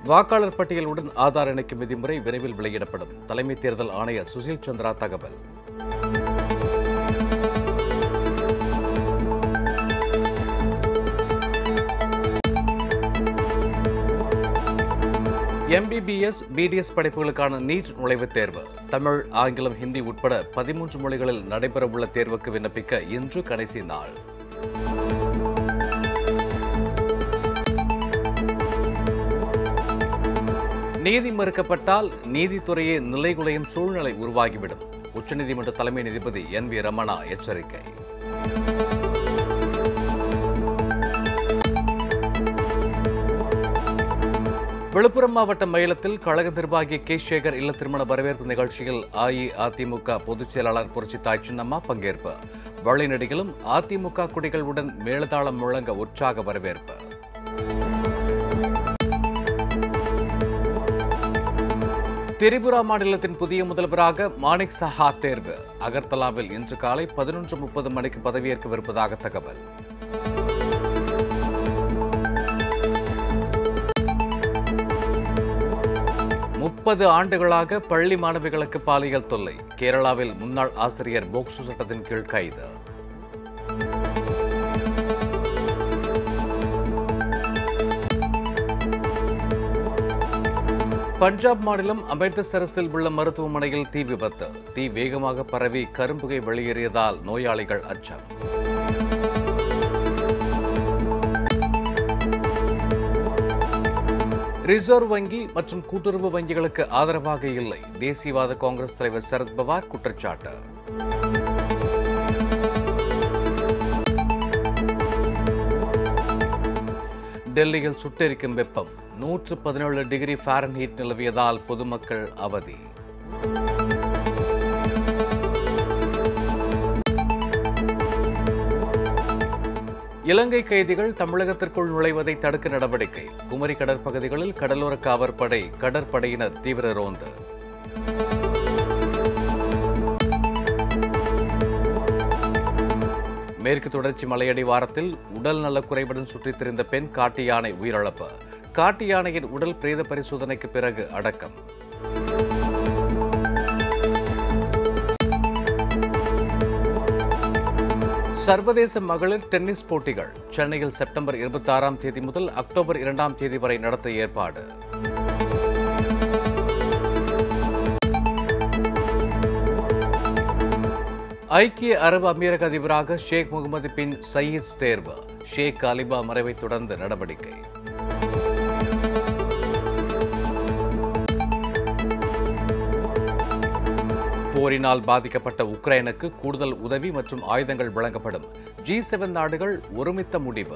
வாக்காளர் பட்டியலுடன் ஆதார் இணைக்கும் விதிமுறை விரைவில் வெளியிடப்படும் தலைமை தேர்தல் ஆணையர் சுசில் சந்திரா தகவல் எம்பிபிஎஸ் பிடிஎஸ் படிப்புகளுக்கான நீட் நுழைவுத் தேர்வு தமிழ் ஆங்கிலம் ஹிந்தி உட்பட பதிமூன்று மொழிகளில் நடைபெறவுள்ள தேர்வுக்கு விண்ணப்பிக்க இன்று கடைசி நாள் நீதி மறுக்கப்பட்டால் நீதித்துறையே நிலைகுலையும் சூழ்நிலை உருவாகிவிடும் உச்சநீதிமன்ற தலைமை நீதிபதி என் வி ரமணா எச்சரிக்கை விழுப்புரம் மாவட்டம் மயிலத்தில் கழக நிர்வாகி கே சேகர் இல்ல திருமண வரவேற்பு நிகழ்ச்சியில் அஇஅதிமுக பொதுச் செயலாளர் புரட்சித்தாய் சின்னம்மா பங்கேற்பு வழிநடிகளும் அதிமுக குடிகளுடன் மேலதாளம் முழங்க உற்சாக வரவேற்பு திரிபுரா மாநிலத்தின் புதிய முதல்வராக மாணிக் சஹா தேர்வு அகர்தலாவில் இன்று காலை பதினொன்று முப்பது மணிக்கு பதவியேற்கவிருப்பதாக தகவல் முப்பது ஆண்டுகளாக பள்ளி மாணவிகளுக்கு பாலியல் தொல்லை கேரளாவில் முன்னாள் ஆசிரியர் போக்சோ சட்டத்தின் கீழ் கைது பஞ்சாப் மாநிலம் அமிர்தசரஸில் உள்ள மருத்துவமனையில் தீ விபத்து தீ வேகமாக பரவி கரும்புகை வெளியேறியதால் நோயாளிகள் அச்சம் ரிசர்வ் வங்கி மற்றும் கூட்டுறவு வங்கிகளுக்கு ஆதரவாக இல்லை தேசியவாத காங்கிரஸ் தலைவர் சரத் பவார் குற்றச்சாட்டு டெல்லியில் சுட்டெரிக்கும் வெப்பம் நூற்று பதினேழு டிகிரி ஃபாரன்ஹீட் நிலவியதால் பொதுமக்கள் அவதி இலங்கை கைதிகள் தமிழகத்திற்குள் நுழைவதை தடுக்க நடவடிக்கை குமரி கடற்பகுதிகளில் கடலோர காவற்படை கடற்படையினர் தீவிர ரோந்து மேற்கு தொடர்ச்சி மலையடி வாரத்தில் உடல் நல குறைவுடன் சுற்றித் திரிந்த பெண் காட்டு யானை உயிரிழப்பு காட்டு யானையின் உடல் பிரேத பரிசோதனைக்கு பிறகு அடக்கம் சர்வதேச மகளிர் டென்னிஸ் போட்டிகள் சென்னையில் செப்டம்பர் இருபத்தி ஆறாம் தேதி முதல் அக்டோபர் இரண்டாம் தேதி வரை நடத்த ஏற்பாடு ஐக்கிய அரபு அமீரக அதிபராக ஷேக் முகமது பின் சயீத் தேர்வு ஷேக் காலிபா மறைவை தொடர்ந்து நடவடிக்கை போரினால் பாதிக்கப்பட்ட உக்ரைனுக்கு கூடுதல் உதவி மற்றும் ஆயுதங்கள் வழங்கப்படும் ஜி செவன் நாடுகள் ஒருமித்த முடிவு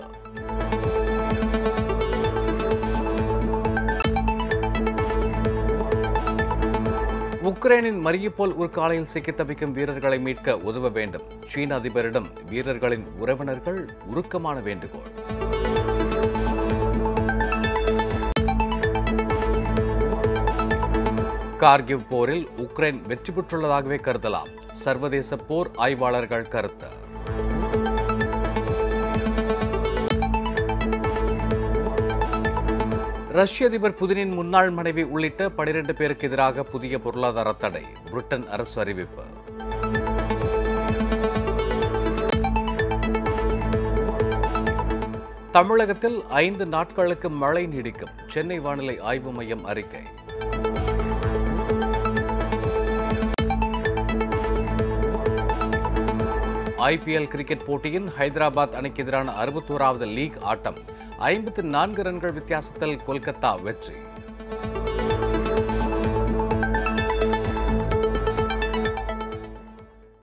உக்ரைனின் மரியப்போல் ஒரு காலையில் சிக்கித் தவிக்கும் வீரர்களை மீட்க உதவ வேண்டும் சீன அதிபரிடம் வீரர்களின் உறவினர்கள் உருக்கமான வேண்டுகோள் கார்கிவ் போரில் உக்ரைன் வெற்றி பெற்றுள்ளதாகவே கருதலாம் சர்வதேச போர் ஆய்வாளர்கள் கருத்து ரஷ்ய அதிபர் புதினின் முன்னாள் மனைவி உள்ளிட்ட பனிரெண்டு பேருக்கு எதிராக புதிய பொருளாதார தடை பிரிட்டன் அரசு அறிவிப்பு தமிழகத்தில் ஐந்து நாட்களுக்கு மழை நீடிக்கும் சென்னை வானிலை ஆய்வு மையம் அறிக்கை ஐபிஎல் கிரிக்கெட் போட்டியின் ஹைதராபாத் அணிக்கு எதிரான அறுபத்தோராவது லீக் ஆட்டம் ஐம்பத்தி நான்கு ரன்கள் வித்தியாசத்தில் கொல்கத்தா வெற்றி